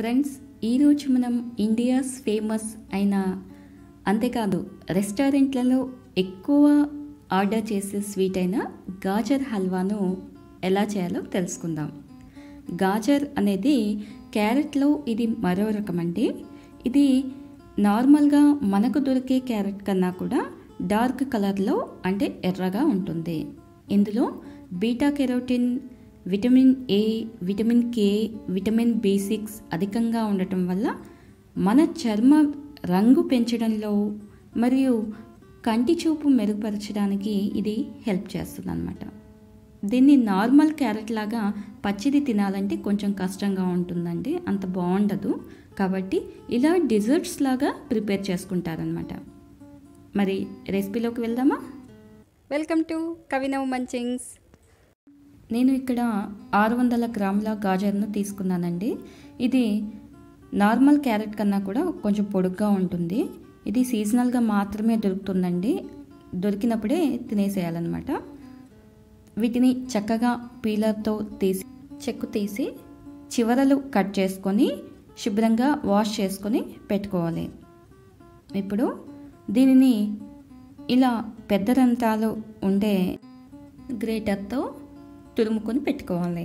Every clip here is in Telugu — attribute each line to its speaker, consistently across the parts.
Speaker 1: ఫ్రెండ్స్ ఈరోజు మనం ఇండియాస్ ఫేమస్ అయిన అంతేకాదు రెస్టారెంట్లలో ఎక్కువ ఆర్డర్ చేసే స్వీట్ అయిన గాజర్ హల్వాను ఎలా చేయాలో తెలుసుకుందాం గాజర్ అనేది క్యారెట్లో ఇది మరో రకం అండి ఇది నార్మల్గా మనకు దొరికే క్యారెట్ కన్నా కూడా డార్క్ కలర్లో అంటే ఎర్రగా ఉంటుంది ఇందులో beta carotene vitamin A vitamin K vitamin B six అధికంగా ఉండటం వల్ల మన చర్మ రంగు పెంచడంలో మరియు కంటి చూపు మెరుగుపరచడానికి ఇది హెల్ప్ చేస్తుంది అనమాట దీన్ని నార్మల్ క్యారెట్ లాగా పచ్చిది తినాలంటే కొంచెం కష్టంగా ఉంటుందండి అంత బాగుండదు కాబట్టి ఇలా డిజర్ట్స్ లాగా ప్రిపేర్ చేసుకుంటారనమాట మరి రెసిపీలోకి వెళ్దామా వెల్కమ్ టు కవినవ్ మంచింగ్స్ నేను ఇక్కడ ఆరు వందల గ్రాముల గాజర్ను తీసుకున్నానండి ఇది నార్మల్ క్యారెట్ కన్నా కూడా కొంచెం పొడుగ్గా ఉంటుంది ఇది సీజనల్గా మాత్రమే దొరుకుతుందండి దొరికినప్పుడే తినేసేయాలన్నమాట వీటిని చక్కగా పీలర్తో తీసి చెక్కు తీసి చివరలు కట్ చేసుకొని శుభ్రంగా వాష్ చేసుకొని పెట్టుకోవాలి ఇప్పుడు దీనిని ఇలా పెద్ద రంధ్రాలు ఉండే గ్రేటర్తో తురుముకొని పెట్టుకోవాలి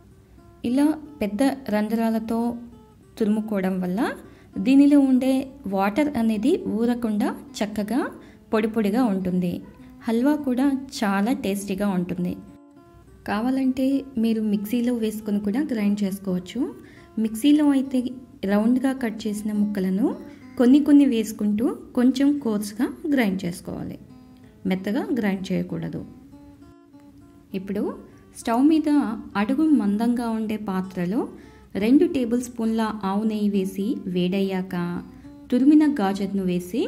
Speaker 1: ఇలా పెద్ద రంధ్రాలతో తురుముకోవడం వల్ల దీనిలో ఉండే వాటర్ అనేది ఊరకుండా చక్కగా పొడి పొడిగా ఉంటుంది హల్వా కూడా చాలా టేస్టీగా ఉంటుంది కావాలంటే మీరు మిక్సీలో వేసుకొని కూడా గ్రైండ్ చేసుకోవచ్చు మిక్సీలో అయితే రౌండ్గా కట్ చేసిన ముక్కలను కొన్ని కొన్ని వేసుకుంటూ కొంచెం కోర్స్గా గ్రైండ్ చేసుకోవాలి మెత్తగా గ్రైండ్ చేయకూడదు ఇప్పుడు స్టవ్ మీద అడుగు మందంగా ఉండే పాత్రలో రెండు టేబుల్ స్పూన్ల ఆవు నెయ్యి వేసి వేడయ్యాక తురిమిన గాజర్ను వేసి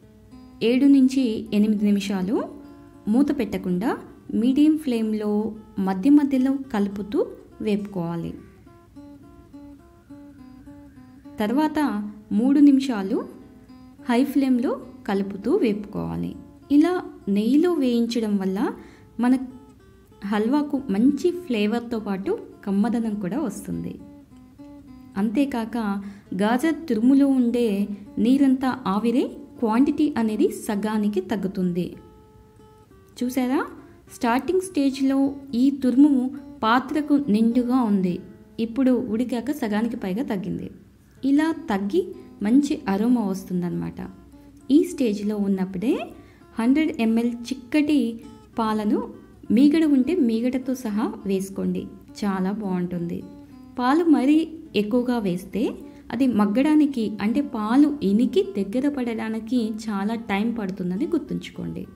Speaker 1: ఏడు నుంచి ఎనిమిది నిమిషాలు మూత పెట్టకుండా మీడియం ఫ్లేమ్లో మధ్య మధ్యలో కలుపుతూ వేపుకోవాలి తర్వాత మూడు నిమిషాలు హై ఫ్లేమ్లో కలుపుతూ వేపుకోవాలి ఇలా నెయ్యిలో వేయించడం వల్ల మన హల్వాకు మంచి ఫ్లేవర్తో పాటు కమ్మదనం కూడా వస్తుంది అంతేకాక గాజర్ తురుములో ఉండే నీరంతా ఆవిరే క్వాంటిటీ అనేది సగానికి తగ్గుతుంది చూసారా స్టార్టింగ్ స్టేజ్లో ఈ తురుము పాత్రకు నిండుగా ఉంది ఇప్పుడు ఉడికాక సగానికి పైగా తగ్గింది ఇలా తగ్గి మంచి అరోమా వస్తుందన్నమాట ఈ స్టేజ్లో ఉన్నప్పుడే హండ్రెడ్ ఎంఎల్ చిక్కటి పాలను మీగడ ఉంటే మీగడతో సహా వేసుకోండి చాలా బాగుంటుంది పాలు మరీ ఎక్కువగా వేస్తే అది మగ్గడానికి అంటే పాలు ఇనికి దగ్గర పడడానికి చాలా టైం పడుతుందని గుర్తుంచుకోండి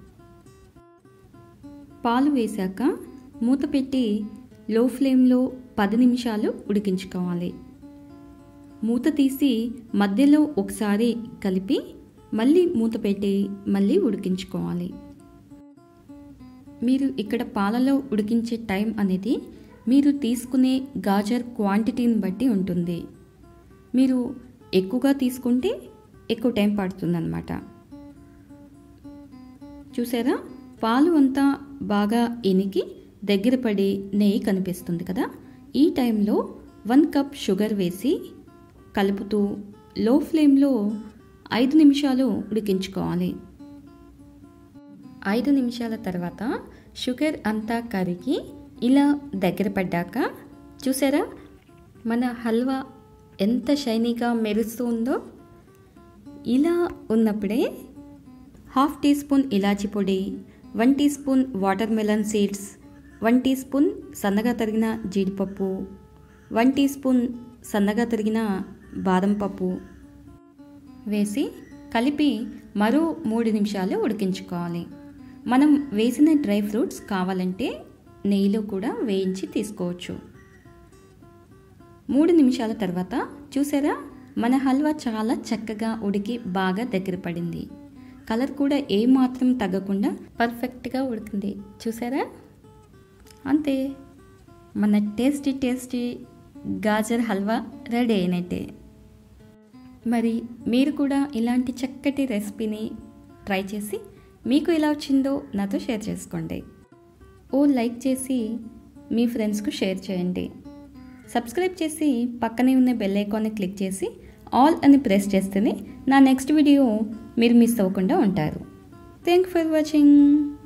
Speaker 1: పాలు వేశాక మూత పెట్టి లో ఫ్లేమ్లో పది నిమిషాలు ఉడికించుకోవాలి మూత తీసి మధ్యలో ఒకసారి కలిపి మళ్ళీ మూత పెట్టి మళ్ళీ ఉడికించుకోవాలి మీరు ఇక్కడ పాలలో ఉడికించే టైం అనేది మీరు తీసుకునే గాజర్ క్వాంటిటీని బట్టి ఉంటుంది మీరు ఎక్కువగా తీసుకుంటే ఎక్కువ టైం పడుతుందన్నమాట చూసారా పాలు అంతా బాగా ఎనికి దగ్గర పడి నెయ్యి కనిపిస్తుంది కదా ఈ టైంలో వన్ కప్ షుగర్ వేసి కలుపుతూ లో ఫ్లేమ్లో ఐదు నిమిషాలు ఉడికించుకోవాలి ఐదు నిమిషాల తర్వాత షుగర్ అంతా కరిగి ఇలా దగ్గర పడ్డాక చూసారా మన హల్వా ఎంత షైనీగా మెరుస్తూ ఉందో ఇలా ఉన్నప్పుడే హాఫ్ టీ స్పూన్ ఇలాచి పొడి one teaspoon watermelon seeds one teaspoon సన్నగా తరిగిన జీడిపప్పు వన్ టీ స్పూన్ సన్నగా తరిగిన బాదం పప్పు వేసి కలిపి మరో మూడు నిమిషాలు ఉడికించుకోవాలి మనం వేసిన డ్రై ఫ్రూట్స్ కావాలంటే నెయ్యిలో కూడా వేయించి తీసుకోవచ్చు మూడు నిమిషాల తర్వాత చూసారా మన హల్వా చాలా చక్కగా ఉడికి బాగా దగ్గర పడింది కలర్ కూడా ఏమాత్రం తగ్గకుండా పర్ఫెక్ట్గా ఉడికింది చూసారా అంతే మన tasty tasty gajar halwa ready అయినట్టే మరి మీరు కూడా ఇలాంటి చక్కటి రెసిపీని ట్రై చేసి మీకు ఎలా వచ్చిందో నాతో షేర్ చేసుకోండి ఓ లైక్ చేసి మీ ఫ్రెండ్స్కు షేర్ చేయండి సబ్స్క్రైబ్ చేసి పక్కనే ఉన్న బెల్ ఐకాన్ని క్లిక్ చేసి ఆల్ అని ప్రెస్ చేస్తేనే నా నెక్స్ట్ వీడియో మీరు మిస్ అవ్వకుండా ఉంటారు థ్యాంక్ ఫర్ వాచింగ్